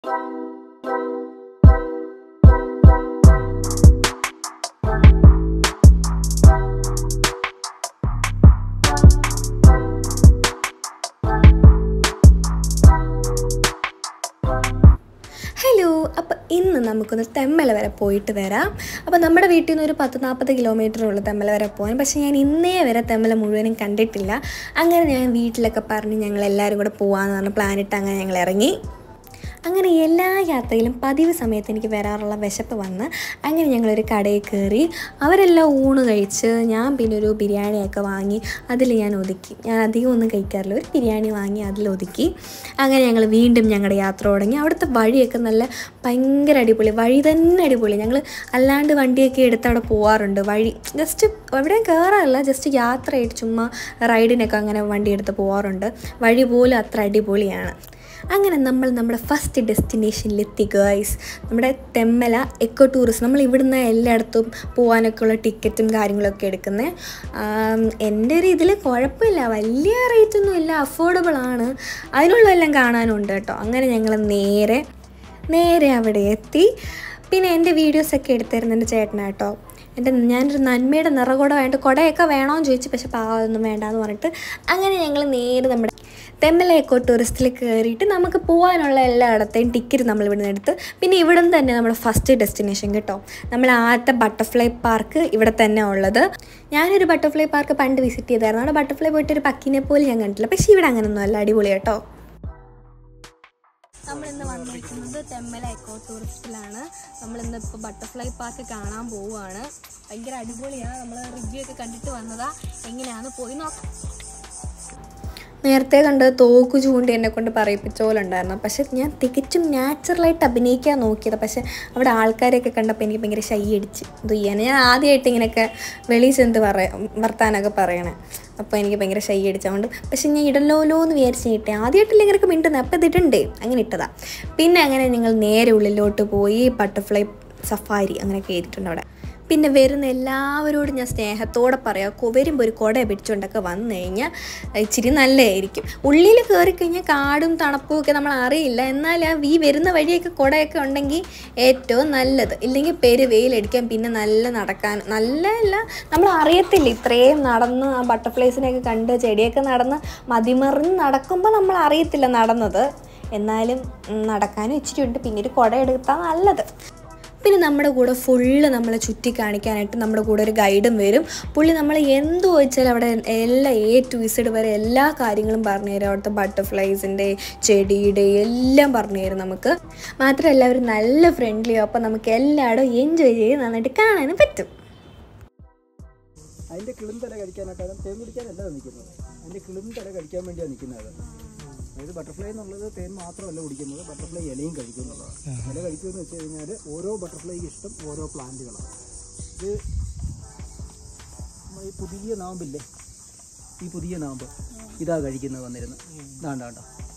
Hello അപ്പോൾ ഇന്ന് നമുക്കൊന്ന് തെമ്മല വരെ പോയിട്ട് വരാം അപ്പോൾ നമ്മുടെ വീട്ടിൽ നിന്ന് ഒരു പത്ത് നാൽപ്പത് കിലോമീറ്റർ ഉള്ളൂ തെമ്മല വരെ പോകാൻ പക്ഷേ ഞാൻ ഇന്നേ വരെ തെമ്മല മുഴുവനും കണ്ടിട്ടില്ല അങ്ങനെ ഞാൻ വീട്ടിലൊക്കെ പറഞ്ഞ് ഞങ്ങൾ എല്ലാവരും കൂടെ പോകാമെന്ന് പറഞ്ഞ് പ്ലാനിട്ട് അങ്ങനെ ഞങ്ങൾ ഇറങ്ങി അങ്ങനെ എല്ലാ യാത്രയിലും പതിവ് സമയത്ത് എനിക്ക് വരാറുള്ള വിശപ്പ് വന്ന് അങ്ങനെ ഞങ്ങളൊരു കടയിൽ കയറി അവരെല്ലാം ഊണ് കഴിച്ച് ഞാൻ പിന്നെ ഒരു ബിരിയാണിയൊക്കെ വാങ്ങി അതിൽ ഞാൻ ഒതുക്കി ഞാൻ അധികം ഒന്നും കഴിക്കാറില്ല ഒരു ബിരിയാണി വാങ്ങി അതിൽ ഒതുക്കി അങ്ങനെ ഞങ്ങൾ വീണ്ടും ഞങ്ങളുടെ യാത്ര തുടങ്ങി അവിടുത്തെ വഴിയൊക്കെ നല്ല ഭയങ്കര അടിപൊളി വഴി തന്നെ അടിപൊളി ഞങ്ങൾ അല്ലാണ്ട് വണ്ടിയൊക്കെ എടുത്ത് അവിടെ പോകാറുണ്ട് വഴി ജസ്റ്റ് എവിടെയും കയറാറില്ല ജസ്റ്റ് യാത്രയായിട്ട് ചുമ്മാ റൈഡിനൊക്കെ അങ്ങനെ വണ്ടി എടുത്ത് പോകാറുണ്ട് വഴി പോലും അത്ര അടിപൊളിയാണ് അങ്ങനെ നമ്മൾ നമ്മുടെ ഫസ്റ്റ് ഡെസ്റ്റിനേഷനിലെത്തി ഗേൾസ് നമ്മുടെ തെമ്മല എക്കോ ടൂറിസ്റ്റ് നമ്മൾ ഇവിടുന്ന് എല്ലായിടത്തും പോകാനൊക്കെ ഉള്ള ടിക്കറ്റും കാര്യങ്ങളൊക്കെ എടുക്കുന്നത് എൻ്റെ ഒരു ഇതിൽ കുഴപ്പമില്ല വലിയ റേറ്റൊന്നും ഇല്ല അഫോർഡബിൾ ആണ് അതിനുള്ളതെല്ലാം കാണാനുണ്ട് കേട്ടോ അങ്ങനെ ഞങ്ങൾ നേരെ നേരെ അവിടെ എത്തി പിന്നെ എൻ്റെ വീഡിയോസൊക്കെ എടുത്തിരുന്ന എൻ്റെ ചേട്ടനാട്ടോ എൻ്റെ ഞാനൊരു നന്മയുടെ നിറകുട വേണ്ട കുടയൊക്കെ വേണമെന്ന് ചോദിച്ചു പക്ഷെ പാവമൊന്നും വേണ്ടാന്ന് പറഞ്ഞിട്ട് അങ്ങനെ ഞങ്ങൾ നേരെ നമ്മുടെ തെമ്മല എക്കോ ടൂറിസ്റ്റിൽ കയറിയിട്ട് നമുക്ക് പോകാനുള്ള എല്ലായിടത്തെയും ടിക്കറ്റ് നമ്മൾ ഇവിടുന്ന് എടുത്ത് പിന്നെ ഇവിടെ നിന്ന് തന്നെ നമ്മുടെ ഫസ്റ്റ് ഡെസ്റ്റിനേഷൻ കേട്ടോ നമ്മൾ ആദ്യത്തെ ബട്ടർഫ്ലൈ പാർക്ക് ഇവിടെ തന്നെ ഉള്ളത് ഞാനൊരു ബട്ടർഫ്ലൈ പാർക്ക് പണ്ട് വിസിറ്റ് ചെയ്തായിരുന്നു അവിടെ ബട്ടർഫ്ലൈ പോയിട്ട് ഒരു പക്കിനെ പോലും ഞാൻ കണ്ടിട്ടില്ല പക്ഷേ ഇവിടെ അങ്ങനെയൊന്നും അല്ല അടിപൊളി കേട്ടോ നമ്മളിന്ന് വന്നിരിക്കുന്നത് തെമ്മല എക്കോ ടൂറിസ്റ്റിലാണ് നമ്മളിന്ന് ഇപ്പോൾ ബട്ടർഫ്ലൈ പാർക്ക് കാണാൻ പോവുകയാണ് ഭയങ്കര അടിപൊളിയാണ് നമ്മൾ റിവ്യൂ ഒക്കെ കണ്ടിട്ട് വന്നതാ എങ്ങനെയാണെന്ന് പോയി നോക്കാം നേരത്തെ കണ്ട് തോക്ക് ചൂണ്ടി എന്നെ കൊണ്ട് പറയിപ്പിച്ച പോലെ ഉണ്ടായിരുന്നു പക്ഷെ ഞാൻ തികച്ചും നാച്ചുറലായിട്ട് അഭിനയിക്കാൻ നോക്കിയത് പക്ഷെ അവിടെ ആൾക്കാരെയൊക്കെ കണ്ടപ്പോൾ എനിക്ക് ഭയങ്കര ശൈ അടിച്ച് ഇത് ചെയ്യാൻ ഞാൻ ആദ്യമായിട്ട് ഇങ്ങനെയൊക്കെ വെളിയിൽ ചെന്ന് പറ വർത്താനൊക്കെ പറയണേ അപ്പോൾ എനിക്ക് ഭയങ്കര ശൈ അടിച്ചതുകൊണ്ട് പക്ഷെ ഞാൻ ഇടലോലോ എന്ന് വിചാരിച്ച് ഇട്ടേ ആദ്യമായിട്ടില്ല ഇങ്ങനെയൊക്കെ മിണ്ടുന്നത് അപ്പോൾ ഇതിട്ടുണ്ട് അങ്ങനെ ഇട്ടതാ പിന്നെ അങ്ങനെ നിങ്ങൾ നേരെ ഉള്ളിലോട്ട് പോയി ബട്ടർഫ്ലൈ സഫാരി അങ്ങനെയൊക്കെ ചെയ്തിട്ടുണ്ട് അവിടെ പിന്നെ വരുന്ന എല്ലാവരോടും ഞാൻ സ്നേഹത്തോടെ പറയാം കൊ- വരുമ്പോൾ ഒരു കുട പിടിച്ചുകൊണ്ടൊക്കെ വന്നു കഴിഞ്ഞാൽ ഇച്ചിരി നല്ലതായിരിക്കും ഉള്ളിൽ കയറി കഴിഞ്ഞാൽ കാടും തണുപ്പും ഒക്കെ നമ്മൾ അറിയില്ല എന്നാൽ ആ ഈ വരുന്ന വഴിയൊക്കെ കുടയൊക്കെ ഉണ്ടെങ്കിൽ ഏറ്റവും നല്ലത് ഇല്ലെങ്കിൽ പെരു വെയിലടിക്കാൻ പിന്നെ നല്ല നടക്കാൻ നല്ല അല്ല നമ്മൾ അറിയത്തില്ല ഇത്രയും നടന്ന് ആ ബട്ടർഫ്ലൈസിനെയൊക്കെ കണ്ട് ചെടിയൊക്കെ നടന്ന് മതിമറിഞ്ഞ് നടക്കുമ്പോൾ നമ്മൾ അറിയത്തില്ല നടന്നത് എന്നാലും ഉം, നടക്കാനും ഇച്ചിരി ഉണ്ട് പിന്നെ ഒരു കുട എടുത്താൽ നല്ലത് പിന്നെ നമ്മുടെ കൂടെ ഫുള്ള് നമ്മളെ ചുറ്റി കാണിക്കാനായിട്ട് നമ്മുടെ കൂടെ ഒരു ഗൈഡും വരും പുള്ളി നമ്മൾ എന്ത് ചോദിച്ചാലും അവിടെ എല്ലാ എ ടു ഇസഡ് വരെ എല്ലാ കാര്യങ്ങളും പറഞ്ഞു തരും അവിടുത്തെ ബട്ടർഫ്ലൈസിൻ്റെ ചെടിയുടെ എല്ലാം പറഞ്ഞു തരും നമുക്ക് മാത്രമല്ല അവർ നല്ല ഫ്രണ്ട്ലിയോ അപ്പോൾ നമുക്ക് എല്ലായിടും എൻജോയ് ചെയ്ത് നന്നായിട്ട് കാണാനും പറ്റും അതിന്റെ കിളിന്തല കഴിക്കാനായിട്ടാണ് തേൻ കുടിക്കാനല്ല അത് നിൽക്കുന്നത് അതിന്റെ കിളിന്തല കഴിക്കാൻ വേണ്ടിയാണ് നിൽക്കുന്നത് അത് അതായത് ബട്ടർഫ്ലൈ എന്നുള്ളത് തേൻ മാത്രമല്ല കുടിക്കുന്നത് ബട്ടർഫ്ലൈ ഇലയും കഴിക്കും എന്നുള്ളതാണ് ഇല കഴിക്കുമെന്ന് വെച്ച് കഴിഞ്ഞാൽ ഓരോ ബട്ടർഫ്ലൈക്ക് ഇഷ്ടം ഓരോ പ്ലാന്റുകളാണ് ഇത് നമ്മ ഈ പുതിയ നാമ്പില്ലേ ഈ പുതിയ നാമ്പ് ഇതാ കഴിക്കുന്നത് വന്നിരുന്ന് ഇതാണ്ടാണ്ട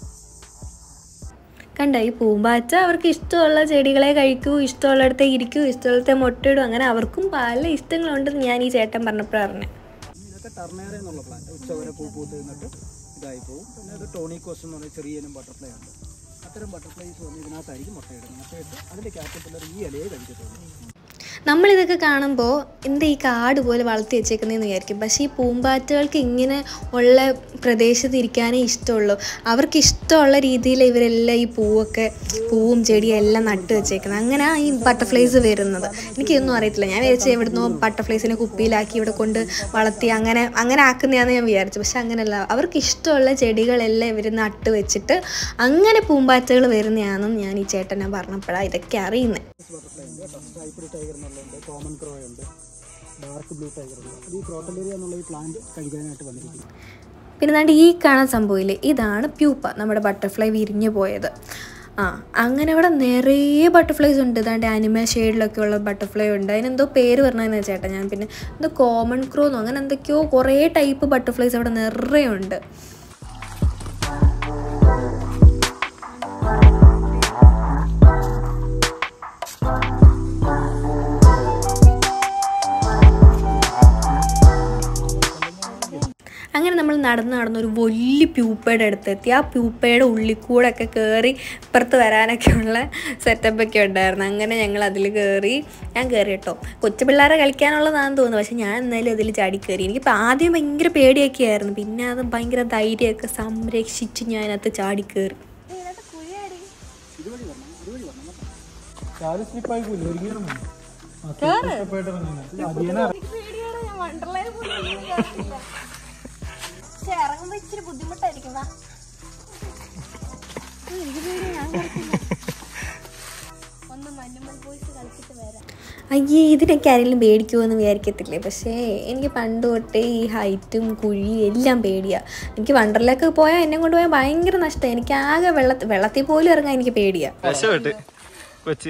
കണ്ട ഈ പൂമ്പാറ്റ അവർക്ക് ഇഷ്ടമുള്ള ചെടികളെ കഴിക്കൂ ഇഷ്ടമുള്ളിടത്തെ ഇരിക്കൂ ഇഷ്ടമുള്ളത്തെ മുട്ടയിടും അങ്ങനെ അവർക്കും പല ഇഷ്ടങ്ങളുണ്ടെന്ന് ഞാൻ ഈ ചേട്ടൻ പറഞ്ഞപ്പോഴാണ് പറഞ്ഞത് ഇതൊക്കെ ടർണേറ എന്നുള്ള പ്ലാന്റ് ഉച്ചവരെ പൂ പൂത്ത് നിന്നിട്ട് ഇതായി പോകും പിന്നെ അത് ടോണിക്കോസ് എന്ന് പറഞ്ഞ ചെറിയനും ബട്ടർഫ്ലൈ ഉണ്ട് അത്തരം ബട്ടർഫ്ലൈസ് വന്ന് ഇതിനകത്തായിരിക്കും മുട്ടയിടുന്നത് മുട്ടയിട്ട് അതിൻ്റെ ക്യാറ്റർപില്ലർ ഈ ഇലയെ കഴിക്കത്തുള്ളൂ നമ്മളിതൊക്കെ കാണുമ്പോൾ എന്താ ഈ കാട് പോലെ വളർത്തി വെച്ചേക്കുന്നതെന്ന് വിചാരിക്കും പക്ഷേ ഈ പൂമ്പാറ്റകൾക്ക് ഇങ്ങനെ ഉള്ള പ്രദേശത്ത് ഇരിക്കാനേ ഇഷ്ടമുള്ളൂ അവർക്ക് ഇഷ്ടമുള്ള രീതിയിൽ ഇവരെല്ലാം ഈ പൂവൊക്കെ പൂവും ചെടിയും എല്ലാം നട്ട് വെച്ചേക്കുന്നത് അങ്ങനെ ഈ ബട്ടർഫ്ലൈസ് വരുന്നത് എനിക്കൊന്നും അറിയത്തില്ല ഞാൻ വിചാരിച്ചു എവിടുന്നോ ബട്ടർഫ്ലൈസിനെ കുപ്പിയിലാക്കി ഇവിടെ കൊണ്ട് വളർത്തി അങ്ങനെ അങ്ങനെ ആക്കുന്നതാണെന്ന് ഞാൻ വിചാരിച്ചു പക്ഷെ അങ്ങനെയല്ല അവർക്ക് ഇഷ്ടമുള്ള ചെടികളെല്ലാം ഇവർ നട്ട് വെച്ചിട്ട് അങ്ങനെ പൂമ്പാറ്റകൾ വരുന്നതാണെന്നും ഞാൻ ഈ ചേട്ടനെ പറഞ്ഞപ്പോഴാണ് ഇതൊക്കെ അറിയുന്നത് ബട്ടർഫ്ലൈ ഉണ്ട് കേട്ടോ സ്ട്രൈപ്ഡ് ടൈഗർ എന്നുള്ളതുണ്ട് കോമൺ ക്രോ ഉണ്ട് ഡാർക്ക് ബ്ലൂ ടൈഗർ ഉണ്ട് അത് ഈ ക്രോട്ടലേറിയ എന്നുള്ള ഈ പ്ലാന്റ് കഴിക്കാനായിട്ട് വന്നിരിക്കുന്നു പിന്നെ ദാണ്ട് ഈ കാണാൻ സംഭവമില്ലേ ഇതാണ് പ്യൂപ്പ നമ്മുടെ ബട്ടർഫ്ലൈ വിരിഞ്ഞു പോയത് ആ അങ്ങനെ അവിടെ നിറയെ ബട്ടർഫ്ലൈസ് ഉണ്ട് ദാണ്ട് ആനിമൽ ഷെയ്ഡിലൊക്കെ ഉള്ള ബട്ടർഫ്ലൈ ഉണ്ട് അതിനെന്തോ പേര് പറഞ്ഞതെന്ന് ചേട്ടാ ഞാൻ പിന്നെ എന്തോ കോമൺ ക്രോന്നോ അങ്ങനെ എന്തൊക്കെയോ കുറേ ടൈപ്പ് ബട്ടർഫ്ലൈസ് അവിടെ നിറയെ ഉണ്ട് അങ്ങനെ നമ്മൾ നടന്ന് നടന്ന് ഒരു വലിയ പ്യൂപ്പയുടെ അടുത്തെത്തി ആ പ്യൂപ്പയുടെ ഉള്ളിൽ കൂടെ ഒക്കെ കയറി ഇപ്പുറത്ത് വരാനൊക്കെ ഉള്ള സെറ്റപ്പൊക്കെ ഉണ്ടായിരുന്നു അങ്ങനെ ഞങ്ങൾ അതിൽ കയറി ഞാൻ കയറി കേട്ടോ കൊച്ചു പിള്ളേരെ കളിക്കാനുള്ളതാണെന്ന് തോന്നുന്നു പക്ഷെ ഞാൻ എന്നാലും അതിൽ ചാടി കയറി എനിക്കിപ്പോൾ ആദ്യം ഭയങ്കര പേടിയൊക്കെ ആയിരുന്നു പിന്നെ അത് ഭയങ്കര ധൈര്യമൊക്കെ സംരക്ഷിച്ച് ഞാൻ അതിനകത്ത് ചാടി കയറി ഇതുവഴി വരണം ഇതുവഴി വരണം കേട്ടോ. കാല് സ്ലിപ്പായി പോയില്ല ഒരുങ്ങിയാണ് ഇറങ്ങുമ്പോ ഇച്ചിരി ബുദ്ധിമുട്ടായിരിക്കും വാ എനിക്ക് പേടിയാ ഞാൻ കളിക്കില്ല ഒന്ന് മഞ്ഞുമൽ ബോയ്സ് കളിച്ചിട്ട് വരാം അയ്യേ ഇതിനൊക്കെ ആരെങ്കിലും പേടിക്കുമെന്ന് വിചാരിക്കത്തില്ലേ പക്ഷേ എനിക്ക് പണ്ട് തൊട്ടേ ഈ ഹൈറ്റും കുഴി എല്ലാം പേടിയാണ് എനിക്ക് വണ്ടറിലൊക്കെ പോയാൽ എന്നെ കൊണ്ടുപോയാൽ ഭയങ്കര നഷ്ടം എനിക്ക് ആകെ വെള്ളത്തിൽ വെള്ളത്തിൽ പോലും ഇറങ്ങാൻ എനിക്ക് പേടിയാണ് രക്ഷപ്പെട്ട് കൊച്ച്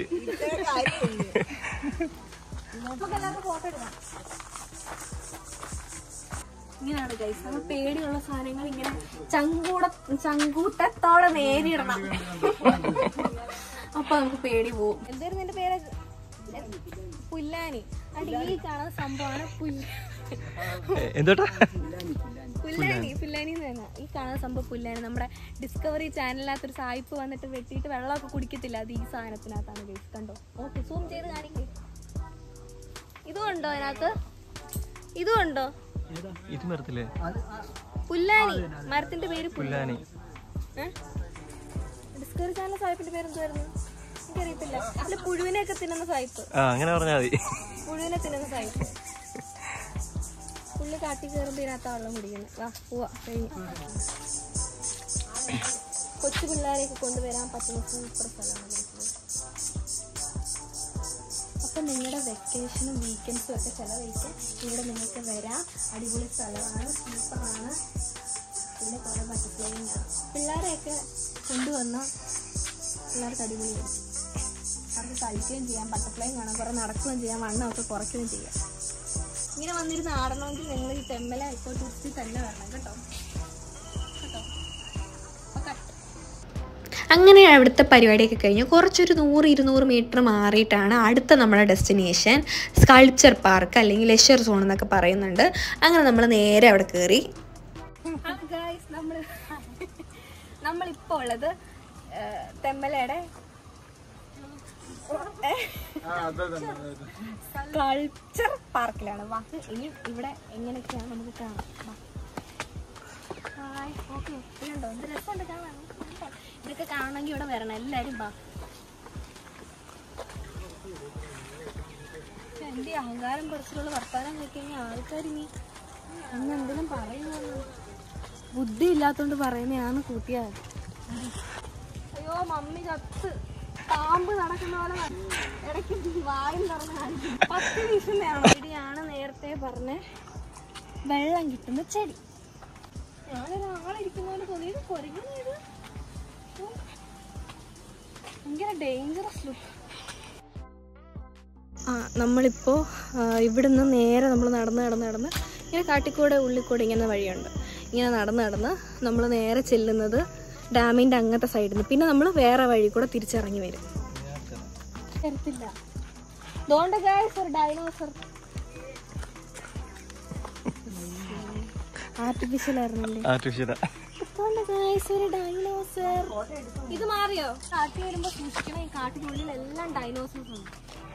ഇങ്ങനെയാണ് ഗൈസ് നമ്മൾ പേടിയുള്ള സാധനങ്ങൾ ഇങ്ങനെ ചങ്കൂട ചങ്കൂട്ടത്തോടെ നേരിടണം അപ്പൊ നമുക്ക് പേടി പോവും എന്തായിരുന്നു എന്റെ പേര് പുല്ലാനി അടി ഈ കാണുന്ന സംഭവമാണ് പുല്ല എന്തോട്ടാ പുല്ലാനി പുല്ലാനി എന്ന് പറഞ്ഞാൽ ഈ കാണുന്ന സംഭവം പുല്ലാനി നമ്മുടെ ഡിസ്കവറി ചാനലിനകത്തൊരു സായിപ്പ് വന്നിട്ട് വെട്ടിയിട്ട് വെള്ളമൊക്കെ കുടിക്കത്തില്ല അത് ഈ സാധനത്തിനകത്താണ് ഗൈസ് കണ്ടോ ഓക്കെ സൂം ചെയ്ത് കാണിക്കേ ഇതും ഉണ്ടോ അതിനകത്ത് ഇതും ഉണ്ടോ ഇത് മരത്തില്ലേ പുല്ലാനി മരത്തിന്റെ പേര് പുല്ലാനി പുല്ലാനി ഡിസ്കവറി ചാനൽ സായിപ്പിന്റെ പേര് എന്തായിരുന്നു എനിക്കറിയത്തില്ല അതിൽ പുഴുവിനെയൊക്കെ തിന്നുന്ന സായിപ്പ് ആ അങ്ങനെ പറഞ്ഞാൽ മതി പുഴുവിനെ തിന്നുന്ന സായിപ്പ് പുള്ളി കാട്ടി കയറുമ്പോ ഇതിനകത്താ വെള്ളം കുടിക്കുന്നത് വാ പോവാ കഴിഞ്ഞു കൊച്ചു പിള്ളേരെയൊക്കെ കൊണ്ടുവരാൻ പറ്റുന്ന സൂപ്പർ സ്ഥലമാണ് ഗൾഫില്. അപ്പൊ നിങ്ങളുടെ വെക്കേഷനും വീക്കെൻഡ്സും ഒക്കെ ചെലവഴിക്കാൻ ഇവിടെ നിങ്ങൾക്ക് വരാം അടിപൊളി സ്ഥലമാണ് സൂപ്പറാണ് പിന്നെ കുറെ ബട്ടർഫ്ലൈയും കാണാം പിള്ളേരെയൊക്കെ കൊണ്ടുവന്ന പിള്ളേർക്ക് അടിപൊളിയായിരിക്കും അവർക്ക് കളിക്കുകയും ചെയ്യാം ബട്ടർഫ്ലൈയും കാണാം കുറെ നടക്കുകയും ചെയ്യാം വണ്ണമൊക്കെ കുറയ്ക്കുകയും ചെയ്യാം ഇങ്ങനെ വന്നിരുന്ന് ആടണമെങ്കിൽ നിങ്ങൾ ഈ തെമ്മല എക്കോ ടൂറിസ്റ്റിൽ തന്നെ വരണം കേട്ടോ കേട്ടോ അപ്പൊ cut. അങ്ങനെ അവിടുത്തെ പരിപാടിയൊക്കെ കഴിഞ്ഞു കുറച്ചൊരു നൂറ് ഇരുന്നൂറ് മീറ്റർ മാറിയിട്ടാണ് അടുത്ത നമ്മുടെ ഡെസ്റ്റിനേഷൻ സ്കൾപ്ചർ പാർക്ക് അല്ലെങ്കിൽ ലെഷർ സോൺ എന്നൊക്കെ പറയുന്നുണ്ട് അങ്ങനെ നമ്മൾ നേരെ അവിടെ കയറി നമ്മൾ നമ്മളിപ്പോൾ ഉള്ളത് തെമ്മലയുടെ കൾച്ചർ പാർക്കിലാണ് വാ ഇനി ഇവിടെ എങ്ങനെയൊക്കെയാണ് നമുക്ക് കാണാം വാ. ഹായ് ഓക്കെ ഇതുണ്ടോ എന്ത് രസമുണ്ട് കാണാൻ കണ്ടോ? ഇതൊക്കെ കാണണമെങ്കിൽ ഇവിടെ വരണം എല്ലാവരും വാ പക്ഷെ എൻ്റെ ഈ അഹങ്കാരം കുറച്ചുള്ള വർത്താനം കേട്ട് കഴിഞ്ഞാൽ ആൾക്കാർ ഇനി അന്ന് എന്തെങ്കിലും പറയുന്നു ബുദ്ധി ഇല്ലാത്തോണ്ട് പറയുന്നതാണ് കൂട്ടിയാൽ അയ്യോ മമ്മി ചത്ത് പാമ്പ് നടക്കുന്ന പോലെ നട- ഇടയ്ക്ക് വായും തുറന്ന് കാണിക്കും പത്ത് വീശുന്നതാണ് ഇവിടെയാണ് നേരത്തെ പറഞ്ഞ വെള്ളം കിട്ടുന്ന ചെടി ഞാനൊരാളിരിക്കുന്ന പോലെ തോന്നിയത് കുരങ്ങുന്നത് ഇത് ഓ, ഭയങ്കര ഡേഞ്ചറസ് ലുക്ക് ആ നമ്മളിപ്പോൾ ഇവിടുന്ന് നേരെ നമ്മൾ നടന്ന് നടന്ന് നടന്ന് ഇങ്ങനെ കാട്ടിക്കൂടെ ഉള്ളിക്കൂടെ ഇങ്ങനെ വഴിയുണ്ട് ഇങ്ങനെ നടന്ന് നടന്ന് നമ്മൾ നേരെ ചെല്ലുന്നത് ഡാമിൻ്റെ അങ്ങനത്തെ സൈഡിൽ നിന്ന് പിന്നെ നമ്മൾ വേറെ വഴി കൂടെ തിരിച്ചിറങ്ങി വരും തരത്തില്ല ദോണ്ട ഗായ്സ് ഒരു ഡൈനോസർ ആർട്ടിഫിഷ്യൽ ആയിരുന്നല്ലേ ആർട്ടിഫിഷ്യലാ ഇതുകൊണ്ട് guys ഒരു ഡൈനോസർ ഇത് മാറിയോ കാട്ടിൽ വരുമ്പോ സൂക്ഷിക്കണം ഈ കാട്ടിനുള്ളിൽ എല്ലാം ഡൈനോസേഴ്സ് ഉണ്ട്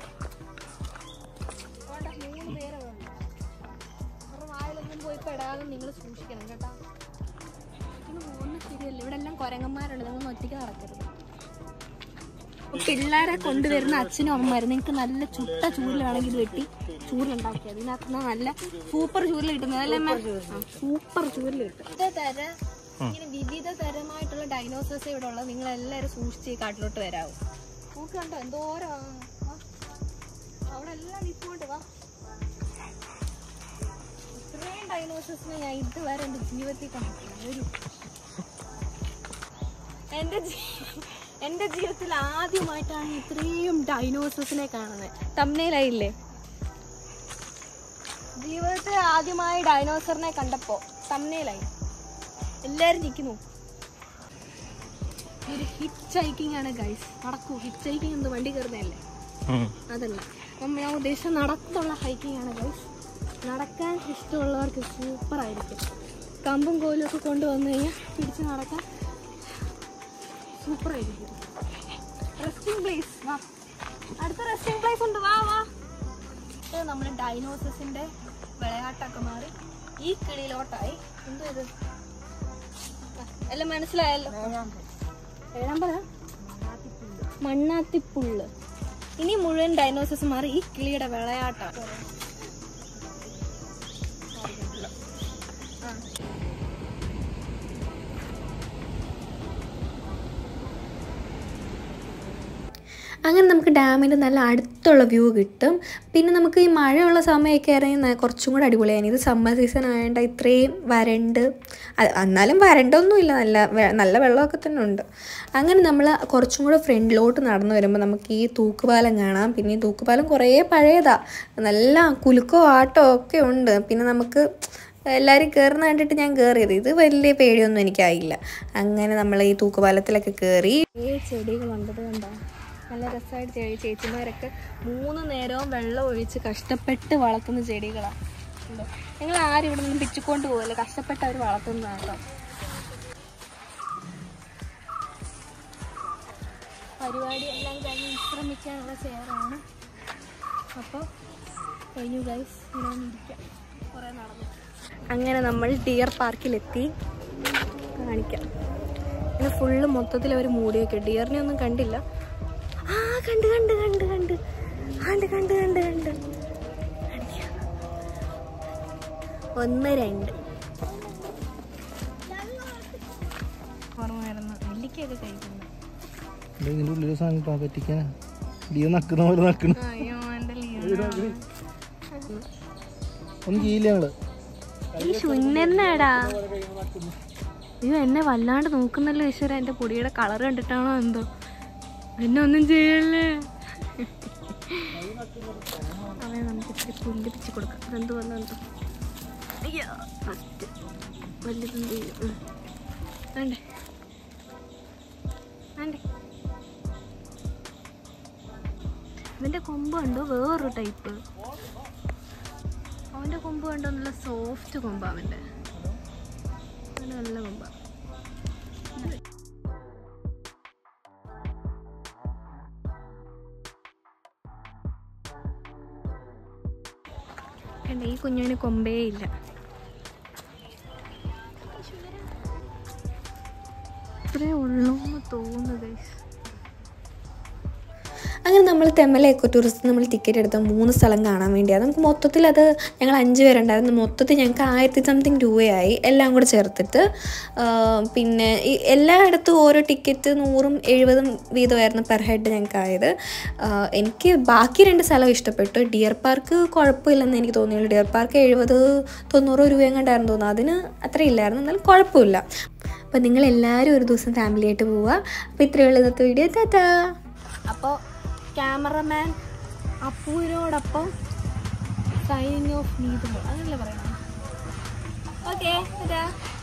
അതുകൊണ്ട് മൂന്ന് പേരെ ഉണ്ട് അവരുടെ വായിലൊന്നും പോയി പെടാതെ നിങ്ങൾ സൂക്ഷിക്കണം കേട്ടോ ഇത് പോകുന്നത് ശരിയല്ല ഇവിടെ എല്ലാം കുരങ്ങന്മാരുണ്ട് നിങ്ങൾ ഒറ്റയ്ക്ക് നടക്കരുത് പിള്ളേരെ കൊണ്ടുവരുന്ന അച്ഛനും അമ്മമാരും നിങ്ങൾക്ക് നല്ല ചുട്ട ചൂരിലാണെങ്കിൽ ഇത് വെട്ടി ചൂരിലുണ്ടാക്കിയത് ഇതിനകത്ത് നിന്ന് നല്ല സൂപ്പർ ചൂരിൽ കിട്ടുന്നത് അല്ലേ അമ്മ? ആ, സൂപ്പർ ചൂരിൽ കിട്ടും വിവിധ തര ഇങ്ങനെ വിവിധ തരമായിട്ടുള്ള ഡൈനോസേഴ്സ് ഇവിടെ ഉള്ളത് നിങ്ങൾ എല്ലാവരും സൂക്ഷിച്ച് ഈ കാട്ടിലോട്ട് വരാവും നോക്ക് കണ്ടോ എന്തോരം ആ, വാ. അവിടെ എല്ലാം നിൽപ്പുണ്ട് വാ ഇത്രയും ഡൈനോസേഴ്സിനെ ഞാൻ ഇതുവരെ എൻ്റെ ജീവിതത്തിൽ കണ്ടിട്ടില്ല ഒരു എൻ്റെ ജീ- എൻ്റെ ജീവിതത്തിൽ ആദ്യമായിട്ടാണ് ഇത്രയും ഡൈനോസേഴ്സിനെ കാണുന്നത് തമ്മനയിലായില്ലേ ജീവിതത്തിൽ ആദ്യമായി ഡൈനോസറിനെ കണ്ടപ്പോ തമ്മനയിലായി എല്ലാരും നിൽക്കുന്നു ഒരു ഹിറ്റ് ഹൈക്കിംഗ് ആണ് ഗൈസ് നടക്കൂ ഹിറ്റ് ഹൈക്കിംഗ് എന്ത് വണ്ടി കയറുന്നതല്ലേ അതല്ല അപ്പം ഞാൻ ഉദ്ദേശിച്ച നടത്തുള്ള ഹൈക്കിംഗ് ആണ് ഗൈസ് നടക്കാൻ ഇഷ്ടമുള്ളവർക്ക് സൂപ്പർ ആയിരിക്കും കമ്പും കോലും ഒക്കെ കൊണ്ടുവന്നു കഴിഞ്ഞാൽ പിടിച്ച് നടക്കാൻ സൂപ്പർ ആയിരിക്കും റെസ്റ്റിംഗ് പ്ലേസ് വാ അടുത്ത റെസ്റ്റിംഗ് പ്ലേസ് ഉണ്ട് വാ വാ ഇത് നമ്മുടെ ഡൈനോസസിന്റെ വിളയാട്ടൊക്കെ മാറി ഈ കിളിയിലോട്ടായി എന്തോ ഇത് ആ, എല്ലാം മനസ്സിലായല്ലോ ഏഴാം പറ മണ്ണാത്തിപ്പുള്ള് ഇനി മുഴുവൻ ഡൈനോസസ് മാറി ഈ കിളിയുടെ വിളയാട്ടം അങ്ങനെ നമുക്ക് ഡാമിൻ്റെ നല്ല അടുത്തുള്ള വ്യൂ കിട്ടും പിന്നെ നമുക്ക് ഈ മഴയുള്ള സമയമൊക്കെ ഇറങ്ങി ന- കുറച്ചും കൂടെ അടിപൊളിയാണ് ഇത് സമ്മർ സീസൺ ആയതുകൊണ്ട് ഇത്രയും വരണ്ട് അ- എന്നാലും വരണ്ടൊന്നുമില്ല നല്ല വെ- നല്ല വെള്ളമൊക്കെ തന്നെ ഉണ്ട് അങ്ങനെ നമ്മൾ കുറച്ചും കൂടെ ഫ്രണ്ടിലോട്ട് നടന്നു വരുമ്പോൾ നമുക്ക് ഈ തൂക്കുപാലം കാണാം പിന്നെ ഈ തൂക്കുപാലം കുറേ പഴയതാ നല്ല കുലുക്കോ ആട്ടോ ഒക്കെ ഉണ്ട് പിന്നെ നമുക്ക് എല്ലാവരും കയറുന്ന കണ്ടിട്ട് ഞാൻ കയറിയത് ഇത് വലിയ പേടിയൊന്നും എനിക്കായില്ല അങ്ങനെ നമ്മൾ ഈ തൂക്കുപാലത്തിലൊക്കെ കയറി ചെടികളുണ്ട് കണ്ടോ നല്ല രസമായിട്ട് ചെടി ചേച്ചിമാരൊക്കെ മൂന്ന് നേരവും വെള്ളം ഒഴിച്ച് കഷ്ടപ്പെട്ട് വളർത്തുന്ന ചെടികളാണ് ഉണ്ടോ നിങ്ങൾ ആരും ഇവിടെ നിന്ന് പിച്ചിക്കൊണ്ട് പോകല്ലേ കഷ്ടപ്പെട്ട് അവർ വളർത്തുന്നതാണ് കേട്ടോ പരിപാടി എല്ലാം കഴിഞ്ഞ് വിശ്രമിക്കാനുള്ള ചെയറാണ് അപ്പോൾ കഴിഞ്ഞു ഗൈസ് ഇങ്ങനെ ഇരിക്കാം കുറേ നടന്നു അങ്ങനെ നമ്മൾ ഡിയർ പാർക്കിലെത്തി കാണിക്കാം ഇത് ഫുള്ള് മൊത്തത്തിൽ അവർ മൂടിയൊക്കെ ഡിയറിനെ ഒന്നും കണ്ടില്ല ആ കണ്ട് കണ്ട് കണ്ട് കണ്ട് കണ്ട് കണ്ട് കണ്ട് കണ്ട് കാണിക്കാം. ഒന്ന് രണ്ട് ഓർമ്മയായിരുന്നു നെല്ലിക്കയൊക്കെ കഴിക്കുന്നു ഇതിൻ്റെ ഉള്ളിൽ സാധനം ഇട്ടാ പറ്റിക്കാൻ ഡിയോ നക്കുന്ന പോലെ നക്കണം അയ്യോ എൻ്റെ ലീവ് ഒന്നും ചെയ്യില്ല ഞങ്ങള് ഈ ശുന്നന്നാടാ അയ്യോ എന്നെ വല്ലാണ്ട് നോക്കുന്നല്ലോ ഈശ്വര എന്റെ പൊടിയുടെ കളർ കണ്ടിട്ടാണോ എന്തോ എന്നെ ഒന്നും ചെയ്യല്ലേ അവനെ നമുക്ക് ഇച്ചിരി പുല്ല് പിച്ച് കൊടുക്കാം അതെന്ത് വന്നെന്തോ അയ്യോ ഫസ്റ്റ് വലുതെന്ത് ചെയ്യും ഉം. വേണ്ടേ വേണ്ടേ ഇവന്റെ കൊമ്പ് കണ്ടോ വേറൊരു ടൈപ്പ് അവന്റെ കൊമ്പ് കണ്ടോ നല്ല സോഫ്റ്റ് കൊമ്പ് അവന്റെ അവന് നല്ല കൊമ്പ കണ്ട ഈ കുഞ്ഞിന് കൊമ്പേ ഇല്ല ഇത്രേ ഉള്ളൂ എന്ന് തോന്നുന്നു guys. അങ്ങനെ നമ്മൾ തെമ്മല എക്കോ ടൂറിസ്റ്റ് നമ്മൾ ടിക്കറ്റ് എടുത്ത മൂന്ന് സ്ഥലം കാണാൻ വേണ്ടിയാണ് നമുക്ക് മൊത്തത്തിൽ അത് ഞങ്ങൾ അഞ്ച് പേരുണ്ടായിരുന്നു മൊത്തത്തിൽ ഞങ്ങൾക്ക് ആയിരത്തി സംതിങ് രൂപയായി എല്ലാം കൂടെ ചേർത്തിട്ട് ആ, പിന്നെ ഈ എല്ലായിടത്തും ഓരോ ടിക്കറ്റ് നൂറും എഴുപതും വീതമായിരുന്നു പെർ ഹെഡ് ഞങ്ങൾക്ക് ആയത് ആ, എനിക്ക് ബാക്കി രണ്ട് സ്ഥലം ഇഷ്ടപ്പെട്ടു ഡിയർ പാർക്ക് കുഴപ്പമില്ലെന്ന് എനിക്ക് തോന്നിയുള്ളൂ ഡിയർ പാർക്ക് എഴുപത് തൊണ്ണൂറ് രൂപ എങ്ങാണ്ടായിരുന്നു തോന്നുന്നു അതിന് അത്രയില്ലായിരുന്നു എന്നാലും കുഴപ്പമില്ല അപ്പോൾ നിങ്ങൾ എല്ലാവരും ഒരു ദിവസം ഫാമിലി ആയിട്ട് പോവുക അപ്പോൾ ഇത്രയുള്ള ഇന്നത്തെ വീഡിയോ ടാറ്റാ അപ്പോൾ ക്യാമറമാൻ അപ്പുവിനോടൊപ്പം സൈനിങ് ഓഫ് നീതുമോൾ അങ്ങനല്ലേ പറയണം ഓക്കെ